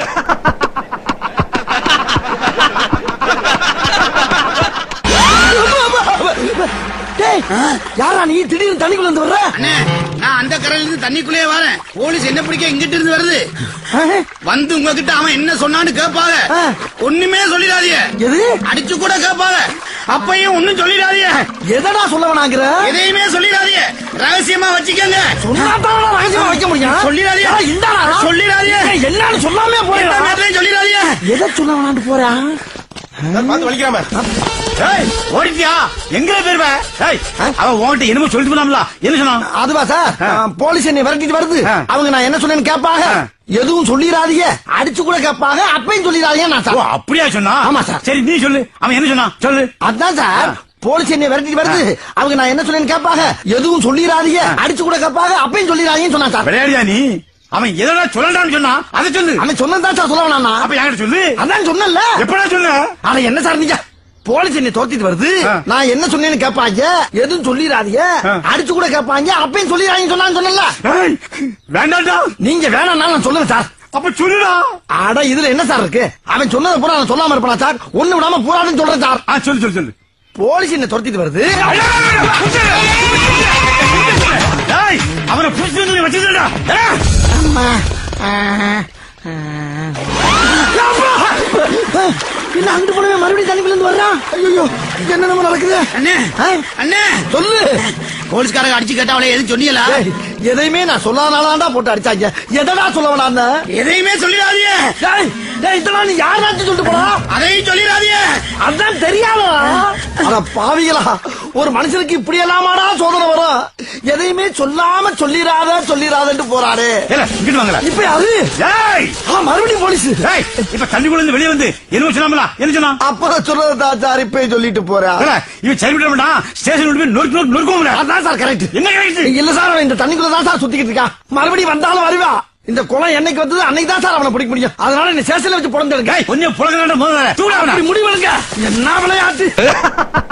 டேய் யாரா நீ திடீர்னு தண்ணிக்குள்ள இருந்து வர்ற அண்ணே நான் அந்த கரையில இருந்து தண்ணிக்குள்ளே வரேன் போலீஸ் என்ன பிடிக்க இங்கிட்டு இருந்து வருது ஆ? வந்து உங்ககிட்ட அவன் என்ன சொன்னான்னு கேட்பாங்க ஆ. ஒண்ணுமே சொல்லிடாதீங்க எது அடிச்சு கூட கேட்பாங்க அப்பையும் ஒண்ணும் சொல்லிடாதீங்க எதடா சொல்ல வேணாங்கிற எதையுமே சொல்லிடாதீங்க ரகசியமா வச்சுக்கோங்க சொன்னாதான் ரகசியமா வைக்க முடியும் சொல்லிடாதீங்க. ஏடா, இந்தாடா. சொல்லிடாதீங்க. ஏய், என்னன்னு சொல்லாமே எல்லா போறேன் நேரத்துலயும் சொல்லிடாதீங்க எதை சொல்ல வேணான்னு போறான் பார்த்து வலிக்கிறாம ஏய் ஓடிட்டியா எங்க போயிருவ ஏய் அவன் உன்கிட்ட என்னமோ சொல்லிட்டு போனாம்ல என்ன சொன்னான் அதுவா சார் ஆ. போலீஸ் என்னை விரட்டிட்டு வருது ஆ. அவங்க நான் என்ன சொன்னேன்னு கேட்பாங்க ஆ. எதுவும் சொல்லிடாதீங்க அடிச்சு கூட கேட்பாங்க அப்பையும் சொல்லிடாதீங்க நான் ஓ சார் அப்படியா சொன்னா ஆமா, சார். சரி நீ சொல்லு அவன் என்ன சொன்னான் சொல்லு அதான் சார் போலீஸ் என்னை விரட்டிட்டு வருது அவங்க நான் என்ன சொன்னேன்னு கேட்பாங்க எதுவும் சொல்லிடாதீங்க அடிச்சு கூட கேட்பாங்க அப்பையும் சொல்லிடாதீங்கன்னு சொன்னான் சார் விளையாடியா நீ அவன் எதனா சொல்லலாம்னு சொன்னா அதை சொல்லு அவன் சொன்னதான் சார் சொல்ல வேணாம் அப்ப என்கிட்ட சொல்லு அதான் சொன்னல எப்படா சொல்லு ஆனா என்ன சார் நீங்க போலீஸ் என்னை தோத்திட்டு வருது ஆ. நான் என்ன சொன்னேன்னு கேட்பாங்க எதுவும் சொல்லிடாதீங்க ஆ. அடிச்சு கூட கேட்பாங்க அப்பயும் சொல்லிடாதீங்கன்னு சொன்னான்னு சொன்னல ஏய், வேண்டாம்டா நீங்க வேணாம்னா நான் சொல்லுவேன் சார் அப்ப சொல்லுடா அட இதுல என்ன சார் இருக்கு அவன் சொன்னதை பூரா நான் சொல்லாம இருப்பானா சார் ஒண்ணு விடாம பூரான்னு சொல்றேன் சார் ஆ சொல்லு சொல்லு சொல்லு போலீஸ் என்ன துரத்திட்டு வருது ஏய், அவனை புடிச்சு வந்து வச்சிருந்தா அம்மா. ஆ, ஆ. என்ன அங்கிட்டு போனவே மறுபடியும் தண்ணிக்குள்ள இருந்து வர்றான் ஐயோ என்ன நம்ம நடக்குது அண்ணே ஆ? அண்ணே சொல்லு போலீஸ்காரங்க அடிச்சு கேட்டா அவளை எதுவும் சொன்னீங்களா ஏய், எதையுமே நான் சொல்லாதானாடா போட்டு அடிச்சாங்க எதடா சொல்ல வேணாம் எதையுமே சொல்லிடாதீங்க டேய் டேய், இதெல்லாம் நீ யாராச்சும் சொல்லிட்டு போடா அதையும் சொல்லிடாதீங்க அதான் தெரியாதா அட பாவிகளா ஒரு மனுஷனுக்கு இப்படி எல்லாமாடா சோதனை வரும் எதையுமே சொல்லாம சொல்லிராத சொல்லிராதன்ட்டு போறாரு ஏல இங்கிட்டு வாங்கல இப்ப அது ஏய் ஆ, மறுபடியும் போலீஸ் ஏய் இப்ப தண்ணிக்குள்ள இருந்து வெளியே வந்து என்ன சொன்னாமல என்ன சொன்னான் அப்ப சொல்றதா சார் இப்ப சொல்லிட்டு போறா ஏல, இவன் சரி விட மாட்டான் ஸ்டேஷன் போய் நொறுக்கு நொறுக்கு நொறுக்குவோம்ல அதான் சார் கரெக்ட் என்ன கிடைக்குது இல்ல சார் அவன் இந்த தண்ணிக்குள்ள தான் சார் சுத்திக்கிட்டு இருக்கான் மறுபடியும் வந்தாலும் வருவா இந்த குளம் என்னைக்கு வந்தது அன்னைக்கு தான் சார் அவனை பிடிக்க முடியும் அதனால என்ன சேஷன்ல வச்சு பிறந்திருக்கேன் கொஞ்சம் புலக முதல்ல தூட அப்படி முடிவெடுங்க என்ன விளையாட்டு